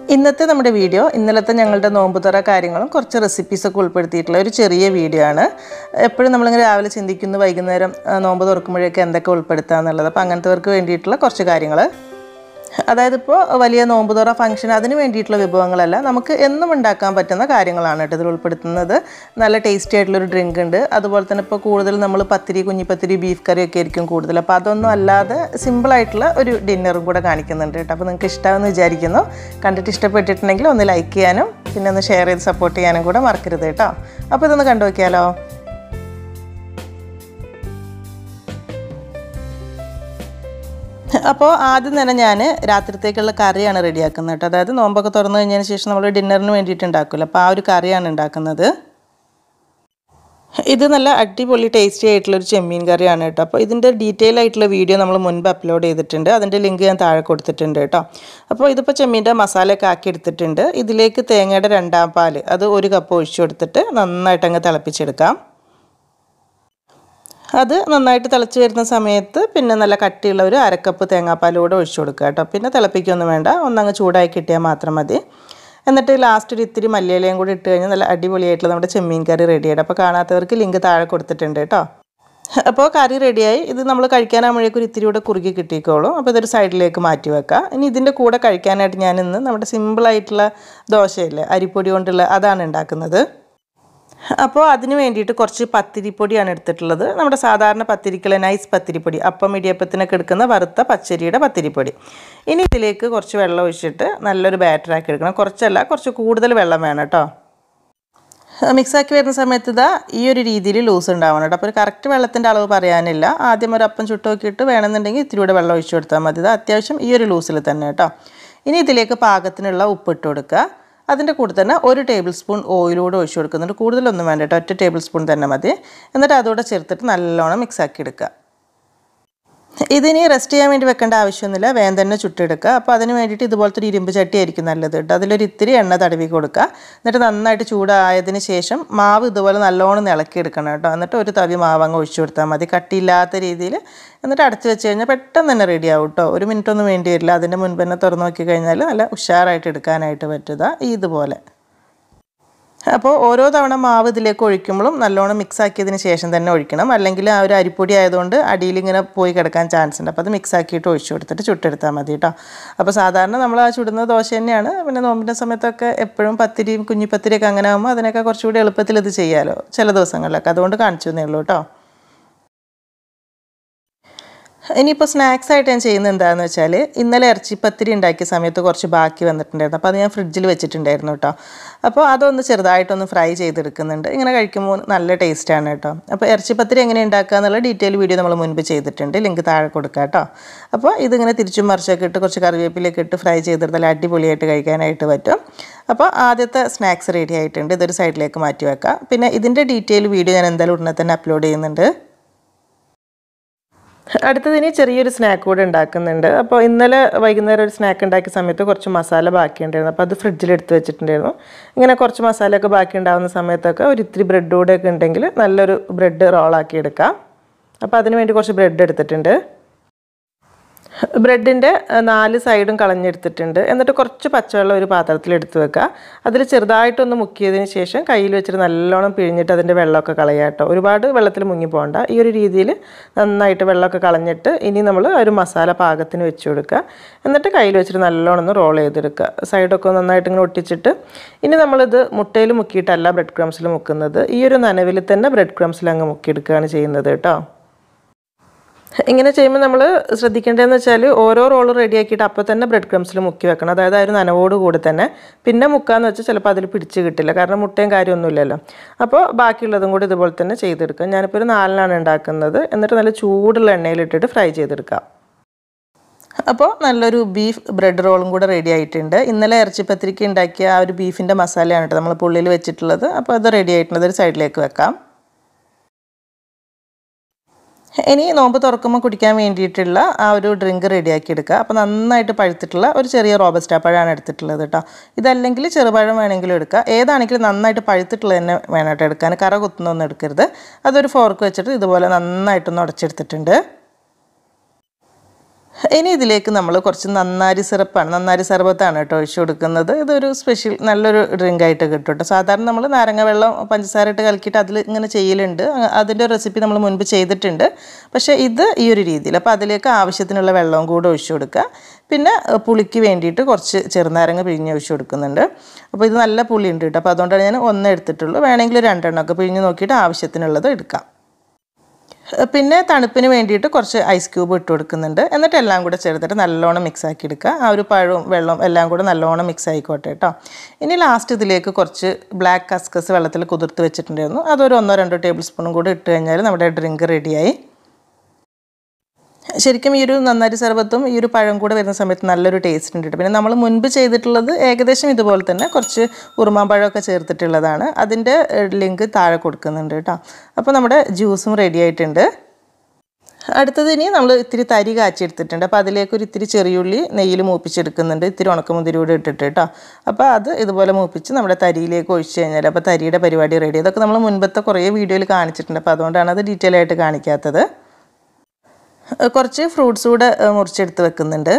ഇന്നത്തെ നമ്മുടെ വീഡിയോ ഇന്നലത്തെ ഞങ്ങളുടെ നോമ്പ് തുറ കാര്യങ്ങളും കുറച്ച് റെസിപ്പീസൊക്കെ ഉൾപ്പെടുത്തിയിട്ടുള്ള ഒരു ചെറിയ വീഡിയോ ആണ് എപ്പോഴും നമ്മളിങ്ങനെ രാവിലെ ചിന്തിക്കുന്നു വൈകുന്നേരം ആ, നോമ്പ് തുറക്കുമ്പോഴേക്ക് എന്തൊക്കെ ഉൾപ്പെടുത്തുക എന്നുള്ളത് അപ്പോൾ അങ്ങനത്തെവർക്ക് വേണ്ടിയിട്ടുള്ള കുറച്ച് കാര്യങ്ങൾ അതായത് ഇപ്പോൾ വലിയ നോമ്പ് തുറ ഫംഗ്ഷൻ അതിന് വേണ്ടിയിട്ടുള്ള വിഭവങ്ങളല്ല നമുക്ക് എന്നും ഉണ്ടാക്കാൻ പറ്റുന്ന കാര്യങ്ങളാണ് കേട്ടോ ഇതിൽ ഉൾപ്പെടുത്തുന്നത് നല്ല ടേസ്റ്റി ആയിട്ടുള്ളൊരു ഡ്രിങ്ക് ഉണ്ട് അതുപോലെ തന്നെ ഇപ്പോൾ കൂടുതൽ നമ്മൾ പത്തിരി കുഞ്ഞിപ്പത്തിരി ബീഫ് കറി ഒക്കെ ആയിരിക്കും കൂടുതൽ അപ്പോൾ അതൊന്നും അല്ലാതെ സിമ്പിളായിട്ടുള്ള ഒരു ഡിന്നറും കൂടെ കാണിക്കുന്നുണ്ട് കേട്ടോ അപ്പോൾ നിങ്ങൾക്ക് ഇഷ്ടമാണെന്ന് വിചാരിക്കുന്നു കണ്ടിട്ട് ഇഷ്ടപ്പെട്ടിട്ടുണ്ടെങ്കിൽ ഒന്ന് ലൈക്ക് ചെയ്യാനും പിന്നെ ഒന്ന് ഷെയർ ചെയ്ത് സപ്പോർട്ട് ചെയ്യാനും കൂടെ മറക്കരുത് കേട്ടോ അപ്പോൾ ഇതൊന്ന് കണ്ടു നോക്കിയാലോ അപ്പോൾ ആദ്യം തന്നെ ഞാൻ രാത്രിത്തേക്കുള്ള കറിയാണ് റെഡിയാക്കുന്നത് കേട്ടോ അതായത് നോമ്പൊക്കെ തുറന്നു കഴിഞ്ഞതിന് ശേഷം നമ്മൾ ഡിന്നറിന് വേണ്ടിയിട്ട് ഉണ്ടാക്കില്ല അപ്പോൾ ആ ഒരു കറിയാണ് ഉണ്ടാക്കുന്നത് ഇത് നല്ല അടിപൊളി ടേസ്റ്റി ആയിട്ടുള്ള ഒരു ചെമ്മീൻ കറിയാണ് കേട്ടോ അപ്പോൾ ഇതിൻ്റെ ഡീറ്റെയിൽ ആയിട്ടുള്ള വീഡിയോ നമ്മൾ മുൻപ് അപ്ലോഡ് ചെയ്തിട്ടുണ്ട് അതിൻ്റെ ലിങ്ക് ഞാൻ താഴെ കൊടുത്തിട്ടുണ്ട് കേട്ടോ അപ്പോൾ ഇതിപ്പോൾ ചെമ്മീൻ്റെ മസാലയൊക്കെ ആക്കി എടുത്തിട്ടുണ്ട് ഇതിലേക്ക് തേങ്ങയുടെ രണ്ടാം പാല് അത് ഒരു കപ്പ് ഒഴിച്ചു കൊടുത്തിട്ട് നന്നായിട്ട് അങ്ങ് തിളപ്പിച്ചെടുക്കാം അത് നന്നായിട്ട് തിളച്ച് വരുന്ന സമയത്ത് പിന്നെ നല്ല കട്ടിയുള്ള ഒരു അരക്കപ്പ് തേങ്ങാപ്പാൽ കൂടെ ഒഴിച്ചു കൊടുക്കുക കേട്ടോ പിന്നെ തിളപ്പിക്കൊന്നും വേണ്ട ഒന്നങ്ങ് ചൂടായി കിട്ടിയാൽ മാത്രം മതി എന്നിട്ട് ലാസ്റ്റ് ഒരു ഇത്തിരി മല്ലിയിലയും കൂടി ഇട്ട് കഴിഞ്ഞാൽ നല്ല അടിപൊളിയായിട്ടുള്ള നമ്മുടെ ചെമ്മീൻ കറി റെഡിയായിട്ട് അപ്പോൾ കാണാത്തവർക്ക് ലിങ്ക് താഴെ കൊടുത്തിട്ടുണ്ട് കേട്ടോ അപ്പോൾ കറി റെഡിയായി ഇത് നമ്മൾ കഴിക്കാനാകുമ്പോഴേക്കും ഒരു ഇത്തിരി കൂടെ കുറുകി കിട്ടിക്കോളും അപ്പോൾ ഇതൊരു സൈഡിലേക്ക് മാറ്റി വെക്കാം ഇനി ഇതിൻ്റെ കൂടെ കഴിക്കാനായിട്ട് ഞാൻ ഇന്ന് നമ്മുടെ സിമ്പിളായിട്ടുള്ള ദോശയില്ലേ അരിപ്പൊടി കൊണ്ടുള്ള അതാണ് ഉണ്ടാക്കുന്നത് അപ്പോൾ അതിന് വേണ്ടിയിട്ട് കുറച്ച് പത്തിരിപ്പൊടിയാണ് എടുത്തിട്ടുള്ളത് നമ്മുടെ സാധാരണ പത്തിരിക്കുള്ള നൈസ് പത്തിരിപ്പൊടി അപ്പം ഇടിയപ്പത്തിനൊക്കെ എടുക്കുന്ന വറുത്ത പച്ചരിയുടെ പത്തിരിപ്പൊടി ഇനി ഇതിലേക്ക് കുറച്ച് വെള്ളം ഒഴിച്ചിട്ട് നല്ലൊരു ബാറ്ററാക്കി എടുക്കണം കുറച്ചല്ല കുറച്ച് കൂടുതൽ വെള്ളം വേണം കേട്ടോ മിക്സാക്കി വരുന്ന സമയത്ത് ഇതാ ഈ ഒരു രീതിയിൽ ലൂസ് ഉണ്ടാവണം കേട്ടോ അപ്പോൾ ഒരു കറക്റ്റ് വെള്ളത്തിൻ്റെ അളവ് പറയാനില്ല ആദ്യം ഒരു അപ്പം ചുട്ട് നോക്കിയിട്ട് വേണമെന്നുണ്ടെങ്കിൽ ഇത്തിരി കൂടെ വെള്ളം ഒഴിച്ചു കൊടുത്താൽ മതി ഇത് അത്യാവശ്യം ഈ ഒരു ലൂസിൽ തന്നെ കേട്ടോ ഇനി ഇതിലേക്ക് പാകത്തിനുള്ള ഉപ്പ് ഇട്ട് കൊടുക്കുക അതിൻ്റെ കൂടെ തന്നെ ഒരു ടേബിൾ സ്പൂൺ ഓയിലൂടെ ഒഴിച്ചു കൊടുക്കുന്നുണ്ട് കൂടുതലൊന്നും വേണ്ട കേട്ടോ ഒറ്റ ടേബിൾ സ്പൂൺ തന്നെ മതി എന്നിട്ട് അതോടെ ചേർത്തിട്ട് നല്ലോണം മിക്സ് ആക്കി എടുക്കുക ഇതിനി റെസ്റ്റ് ചെയ്യാൻ വേണ്ടി വെക്കേണ്ട ആവശ്യമൊന്നുമില്ല വേഗം തന്നെ ചുട്ടെടുക്കുക അപ്പോൾ അതിന് വേണ്ടിയിട്ട് ഇതുപോലത്തെ ഒരു ഇരുമ്പ് ചട്ടി ആയിരിക്കും നല്ലത് കേട്ടോ അതിലൊരു ഇത്തിരി എണ്ണ തടവി കൊടുക്കുക എന്നിട്ട് നന്നായിട്ട് ചൂടായതിന് ശേഷം മാവ് ഇതുപോലെ നല്ലോണം ഇളക്കിയെടുക്കണം കേട്ടോ എന്നിട്ട് ഒരു തവി മാവ് അങ്ങ് ഒഴിച്ചു കൊടുത്താൽ മതി കട്ടിയില്ലാത്ത രീതിയിൽ എന്നിട്ട് അടച്ച് വെച്ച് കഴിഞ്ഞാൽ പെട്ടെന്ന് തന്നെ റെഡി ആവും കേട്ടോ ഒരു മിനിറ്റ് ഒന്നും വേണ്ടി വരില്ല അതിൻ്റെ മുൻപ് തന്നെ തുറന്ന് നോക്കി കഴിഞ്ഞാൽ നല്ല ഉഷാറായിട്ട് എടുക്കാനായിട്ട് പറ്റുക ഇതുപോലെ അപ്പോൾ ഓരോ തവണ മാവ് ഇതിലേക്ക് ഒഴിക്കുമ്പോഴും നല്ലോണം മിക്സ് ആക്കിയതിന് ശേഷം തന്നെ ഒഴിക്കണം അല്ലെങ്കിൽ ആ ഒരു അരിപ്പൊടി ആയതുകൊണ്ട് അടിയിൽ ഇങ്ങനെ പോയി കിടക്കാൻ ചാൻസ് ഉണ്ട് അപ്പോൾ അത് മിക്സ് ആക്കിയിട്ട് ഒഴിച്ചു കൊടുത്തിട്ട് ചുട്ടെടുത്താൽ മതി കേട്ടോ അപ്പോൾ സാധാരണ നമ്മൾ ആ ചുടുന്ന ദോശ തന്നെയാണ് പിന്നെ നോമ്പിൻ്റെ സമയത്തൊക്കെ എപ്പോഴും പത്തിരിയും കുഞ്ഞിപ്പത്തിരിയൊക്കെ അങ്ങനെ ആകുമ്പോൾ അതിനൊക്കെ കുറച്ചുകൂടി എളുപ്പത്തിൽ ഇത് ചെയ്യാമല്ലോ ചില ദിവസങ്ങളിലൊക്കെ അതുകൊണ്ട് കാണിച്ചു തന്നേ ഉള്ളൂ കേട്ടോ ഇനിയിപ്പോൾ സ്നാക്സ് ആയിട്ട് ഞാൻ ചെയ്യുന്നത് എന്താണെന്ന് വെച്ചാൽ ഇന്നലെ ഇറച്ചിപ്പത്തിരി ഉണ്ടാക്കിയ സമയത്ത് കുറച്ച് ബാക്കി വന്നിട്ടുണ്ടായിരുന്നു അപ്പോൾ അത് ഞാൻ ഫ്രിഡ്ജിൽ വെച്ചിട്ടുണ്ടായിരുന്നു കേട്ടോ അപ്പോൾ അതൊന്ന് ചെറുതായിട്ടൊന്ന് ഫ്രൈ ചെയ്തെടുക്കുന്നുണ്ട് ഇങ്ങനെ കഴിക്കുമ്പോൾ നല്ല ടേസ്റ്റാണ് കേട്ടോ അപ്പോൾ ഇറച്ചിപ്പത്തിരി എങ്ങനെ ഉണ്ടാക്കുക എന്നുള്ള ഡീറ്റെയിൽ വീഡിയോ നമ്മൾ മുൻപ് ചെയ്തിട്ടുണ്ട് ലിങ്ക് താഴെ കൊടുക്കുക കേട്ടോ അപ്പോൾ ഇതിങ്ങനെ തിരിച്ചും മറിച്ചൊക്കെ ഇട്ട് കുറച്ച് കറിവേപ്പിലൊക്കെ ഇട്ട് ഫ്രൈ ചെയ്തെടുത്താൽ അടിപൊളിയായിട്ട് കഴിക്കാനായിട്ട് പറ്റും അപ്പോൾ ആദ്യത്തെ സ്നാക്സ് റെഡി ആയിട്ടുണ്ട് ഇതൊരു സൈഡിലേക്ക് മാറ്റി വെക്കാം പിന്നെ ഇതിൻ്റെ ഡീറ്റെയിൽ വീഡിയോ ഞാൻ എന്തായാലും ഉടനെ തന്നെ അപ്ലോഡ് ചെയ്യുന്നുണ്ട് അടുത്തതിന് ചെറിയൊരു സ്നാക്ക് കൂടെ ഉണ്ടാക്കുന്നുണ്ട് അപ്പോൾ ഇന്നലെ വൈകുന്നേരം ഒരു സ്നാക്ക് ഉണ്ടാക്കിയ സമയത്ത് കുറച്ച് മസാല ബാക്കിയുണ്ടായിരുന്നു അപ്പോൾ അത് ഫ്രിഡ്ജിൽ എടുത്ത് വെച്ചിട്ടുണ്ടായിരുന്നു ഇങ്ങനെ കുറച്ച് മസാലയൊക്കെ ബാക്കി ഉണ്ടാകുന്ന സമയത്തൊക്കെ ഒരു ഇത്തിരി ബ്രെഡ് കൂടെ ഒക്കെ ഉണ്ടെങ്കിൽ നല്ലൊരു ബ്രെഡ് റോളാക്കി എടുക്കാം അപ്പോൾ അതിന് വേണ്ടി കുറച്ച് ബ്രെഡ് എടുത്തിട്ടുണ്ട് ബ്രെഡിൻ്റെ നാല് സൈഡും കളഞ്ഞെടുത്തിട്ടുണ്ട് എന്നിട്ട് കുറച്ച് പച്ചവെള്ളം ഒരു പാത്രത്തിൽ എടുത്ത് വെക്കുക അതിൽ ചെറുതായിട്ടൊന്ന് മുക്കിയതിന് ശേഷം കയ്യിൽ വെച്ചിട്ട് നല്ലോണം പിഴിഞ്ഞിട്ട് അതിൻ്റെ വെള്ളമൊക്കെ കളയുക കേട്ടോ ഒരുപാട് വെള്ളത്തിൽ മുങ്ങി പോകണ്ട ഈ ഒരു രീതിയിൽ നന്നായിട്ട് വെള്ളമൊക്കെ കളഞ്ഞിട്ട് ഇനി നമ്മൾ ഒരു മസാല പാകത്തിന് വെച്ച് കൊടുക്കുക എന്നിട്ട് കയ്യിൽ വെച്ചിട്ട് നല്ലോണം ഒന്ന് റോൾ ചെയ്തെടുക്കുക സൈഡൊക്കെ നന്നായിട്ട് ഇങ്ങനെ ഒട്ടിച്ചിട്ട് ഇനി നമ്മളിത് മുട്ടയിൽ മുക്കിയിട്ടല്ല ബ്രെഡ് ക്രംസിൽ മുക്കുന്നത് ഈ ഒരു നനവിൽ തന്നെ ബ്രെഡ് ക്രംസിൽ അങ്ങ് മുക്കിയെടുക്കുകയാണ് ചെയ്യുന്നത് കേട്ടോ ഇങ്ങനെ ചെയ്യുമ്പോൾ നമ്മൾ ശ്രദ്ധിക്കേണ്ടതെന്ന് വെച്ചാൽ ഓരോ റോൾ റെഡിയാക്കിയിട്ട് അപ്പോൾ തന്നെ ബ്രെഡ് ക്രംസിൽ മുക്കി വെക്കണം അതായത് ആ ഒരു നനവോട് കൂടി തന്നെ പിന്നെ മുക്കാന്ന് വെച്ചാൽ ചിലപ്പോൾ അതിൽ പിടിച്ച് കിട്ടില്ല കാരണം മുട്ടയും കാര്യമൊന്നുമില്ലല്ലോ അപ്പോൾ ബാക്കിയുള്ളതും കൂടി ഇതുപോലെ തന്നെ ചെയ്തെടുക്കാം ഞാനിപ്പോൾ ഒരു നാലിനാണ് ഉണ്ടാക്കുന്നത് എന്നിട്ട് നല്ല ചൂടുള്ള എണ്ണയിലിട്ടിട്ട് ഫ്രൈ ചെയ്തെടുക്കാം അപ്പോൾ നല്ലൊരു ബീഫ് ബ്രെഡ് റോളും കൂടെ റെഡി ആയിട്ടുണ്ട് ഇന്നലെ ഇറച്ചിപ്പത്തിരിക്ക് ഉണ്ടാക്കിയ ആ ഒരു ബീഫിൻ്റെ മസാലയാണ് കേട്ടോ നമ്മൾ പുള്ളിയിൽ വെച്ചിട്ടുള്ളത് അപ്പോൾ അത് റെഡി ആയിട്ടുണ്ട് ഒരു സൈഡിലേക്ക് വെക്കാം ഇനി നോമ്പ് തുറക്കുമ്പോൾ കുടിക്കാൻ വേണ്ടിയിട്ടുള്ള ആ ഒരു ഡ്രിങ്ക് റെഡിയാക്കി എടുക്കുക അപ്പോൾ നന്നായിട്ട് പഴുത്തിട്ടുള്ള ഒരു ചെറിയ റോബസ്റ്റ പഴമാണ് എടുത്തിട്ടുള്ളത് കേട്ടോ ഇതല്ലെങ്കിൽ ചെറുപഴം വേണമെങ്കിലും എടുക്കുക ഏതാണെങ്കിലും നന്നായിട്ട് പഴുത്തിട്ടുള്ളത് തന്നെ വേണം കേട്ടോ എടുക്കാൻ കറ കുത്തുന്നൊന്നും എടുക്കരുത് അതൊരു ഫോർക്ക് വെച്ചിട്ട് ഇതുപോലെ നന്നായിട്ടൊന്ന് ഉടച്ചെടുത്തിട്ടുണ്ട് ഇനി ഇതിലേക്ക് നമ്മൾ കുറച്ച് നന്നാരി സിറപ്പാണ് നന്നാരി സർബത്താണ് കേട്ടോ ഒഴിച്ചു കൊടുക്കുന്നത് ഇതൊരു സ്പെഷ്യൽ നല്ലൊരു ഡ്രിങ്ക് ആയിട്ട് കിട്ടും കേട്ടോ സാധാരണ നമ്മൾ നാരങ്ങ വെള്ളം പഞ്ചസാര ഇട്ട് കലക്കിയിട്ട് അതിൽ ഇങ്ങനെ ചെയ്യലുണ്ട് അ- അതിൻ്റെ റെസിപ്പി നമ്മൾ മുൻപ് ചെയ്തിട്ടുണ്ട് പക്ഷേ ഇത് ഈ ഒരു രീതിയിൽ അപ്പോൾ അതിലേക്ക് ആവശ്യത്തിനുള്ള വെള്ളവും കൂടെ ഒഴിച്ചു കൊടുക്കുക പിന്നെ അഹ് പുളിക്ക് വേണ്ടിയിട്ട് കുറച്ച് ചെറുനാരങ്ങ പിഴിഞ്ഞ് ഒഴിച്ചു കൊടുക്കുന്നുണ്ട് അപ്പോൾ ഇത് നല്ല പുളി ഉണ്ട് കേട്ടോ അപ്പോൾ അതുകൊണ്ടാണ് ഞാൻ ഒന്ന് എടുത്തിട്ടുള്ളൂ വേണമെങ്കിൽ ഒരു രണ്ടെണ്ണമൊക്കെ പിഴിഞ്ഞ് നോക്കിയിട്ട് ആവശ്യത്തിനുള്ളത് എടുക്കാം പിന്നെ തണുപ്പിന് വേണ്ടിയിട്ട് കുറച്ച് ഐസ് ക്യൂബ് ഇട്ട് കൊടുക്കുന്നുണ്ട് എന്നിട്ട് എല്ലാം കൂടെ ചേർത്തിട്ട് നല്ലോണം മിക്സ് ആക്കി എടുക്കുക ആ ഒരു പഴവും വെള്ളവും എല്ലാം കൂടെ നല്ലോണം മിക്സ് ആയിക്കോട്ടെ കേട്ടോ ഇനി ലാസ്റ്റ് ഇതിലേക്ക് കുറച്ച് ബ്ലാക്ക് കസ്കസ് വെള്ളത്തിൽ കുതിർത്ത് വെച്ചിട്ടുണ്ടായിരുന്നു അതൊരു ഒന്നോ രണ്ടോ ടേബിൾ സ്പൂണും കൂടെ ഇട്ട് കഴിഞ്ഞാൽ നമ്മുടെ ഡ്രിങ്ക് റെഡിയായി ശരിക്കും ഈ ഒരു നന്നാരി സർബത്തും ഈ ഒരു പഴം കൂടെ വരുന്ന സമയത്ത് നല്ലൊരു ടേസ്റ്റ് ഉണ്ട് കേട്ടോ. പിന്നെ നമ്മൾ മുൻപ് ചെയ്തിട്ടുള്ളത് ഏകദേശം ഇതുപോലെ തന്നെ കുറച്ച് ഉറുമാമ്പഴമൊക്കെ ചേർത്തിട്ടുള്ളതാണ് അതിൻ്റെ ലിങ്ക് താഴെ കൊടുക്കുന്നുണ്ട് കേട്ടോ അപ്പോൾ നമ്മുടെ ജ്യൂസും റെഡി ആയിട്ടുണ്ട് അടുത്തത് ഇനി നമ്മൾ ഇത്തിരി തരി കാച്ചെടുത്തിട്ടുണ്ട് അപ്പോൾ അതിലേക്ക് ഒരു ഇത്തിരി ചെറിയുള്ളി നെയ്യിൽ മൂപ്പിച്ചെടുക്കുന്നുണ്ട് ഇത്തിരി ഉണക്കമുന്തിരി കൂടി ഇട്ടിട്ട് കേട്ടോ അപ്പോൾ അത് ഇതുപോലെ മൂപ്പിച്ച് നമ്മുടെ തരിയിലേക്ക് ഒഴിച്ച് കഴിഞ്ഞാൽ അപ്പോൾ തരിയുടെ പരിപാടി റെഡി ഇതൊക്കെ നമ്മൾ മുൻപത്തെ കുറേ വീഡിയോയിൽ കാണിച്ചിട്ടുണ്ട് അപ്പോൾ അതുകൊണ്ടാണ് അത് ഡീറ്റെയിൽ ആയിട്ട് കാണിക്കാത്തത് കുറച്ച് ഫ്രൂട്ട്സ് കൂടെ ഏഹ്, മുറിച്ചെടുത്ത് വെക്കുന്നുണ്ട്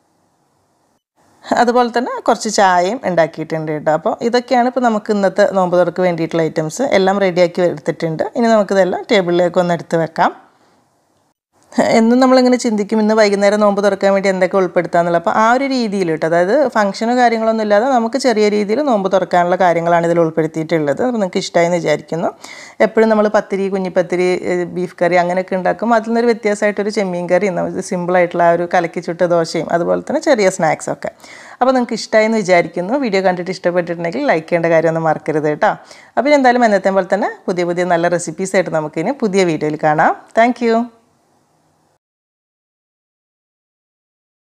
അതുപോലെ തന്നെ കുറച്ച് ചായയും ഉണ്ടാക്കിയിട്ടുണ്ട് കേട്ടോ അപ്പോൾ ഇതൊക്കെയാണ് ഇപ്പോൾ നമുക്ക് ഇന്നത്തെ നോമ്പ് തുറക്ക് വേണ്ടിയിട്ടുള്ള ഐറ്റംസ് എല്ലാം റെഡിയാക്കി എടുത്തിട്ടുണ്ട് ഇനി നമുക്കിതെല്ലാം ടേബിളിലേക്ക് ഒന്ന് എടുത്ത് വെക്കാം എന്നും നമ്മളിങ്ങനെ ചിന്തിക്കും ഇന്ന് വൈകുന്നേരം നോമ്പ് തുറക്കാൻ വേണ്ടി എന്തൊക്കെ ഉൾപ്പെടുത്താന്നുള്ളത് അപ്പോൾ ആ ഒരു രീതിയിൽ കേട്ടോ അതായത് ഫംഗ്ഷനോ കാര്യങ്ങളൊന്നും ഇല്ലാതെ നമുക്ക് ചെറിയ രീതിയിൽ നോമ്പ് തുറക്കാനുള്ള കാര്യങ്ങളാണ് ഇതിൽ ഉൾപ്പെടുത്തിയിട്ടുള്ളത് അപ്പോൾ നിങ്ങൾക്ക് ഇഷ്ടമായെന്ന് വിചാരിക്കുന്നു എപ്പോഴും നമ്മൾ പത്തിരി കുഞ്ഞിപ്പത്തിരി ഏഹ് ബീഫ് കറി അങ്ങനെയൊക്കെ ഉണ്ടാക്കും അതിൽ നിന്നൊരു വ്യത്യാസമായിട്ടൊരു ചെമ്മീൻ കറി നമുക്ക് സിമ്പിളായിട്ടുള്ള ആ ഒരു കലക്കി ചുട്ട ദോശയും അതുപോലെ തന്നെ ചെറിയ സ്നാക്സ് ഒക്കെ അപ്പോൾ നിങ്ങൾക്ക് ഇഷ്ടമായെന്ന് വിചാരിക്കുന്നു വീഡിയോ കണ്ടിട്ട് ഇഷ്ടപ്പെട്ടിട്ടുണ്ടെങ്കിൽ ലൈക്ക് ചെയ്യേണ്ട കാര്യമൊന്നും മറക്കരുത് കേട്ടോ അപ്പോൾ ഇനി എന്തായാലും എന്നത്തെ പോലെ തന്നെ പുതിയ പുതിയ നല്ല റെസിപ്പീസായിട്ട് നമുക്കിനി പുതിയ വീഡിയോയിൽ കാണാം താങ്ക്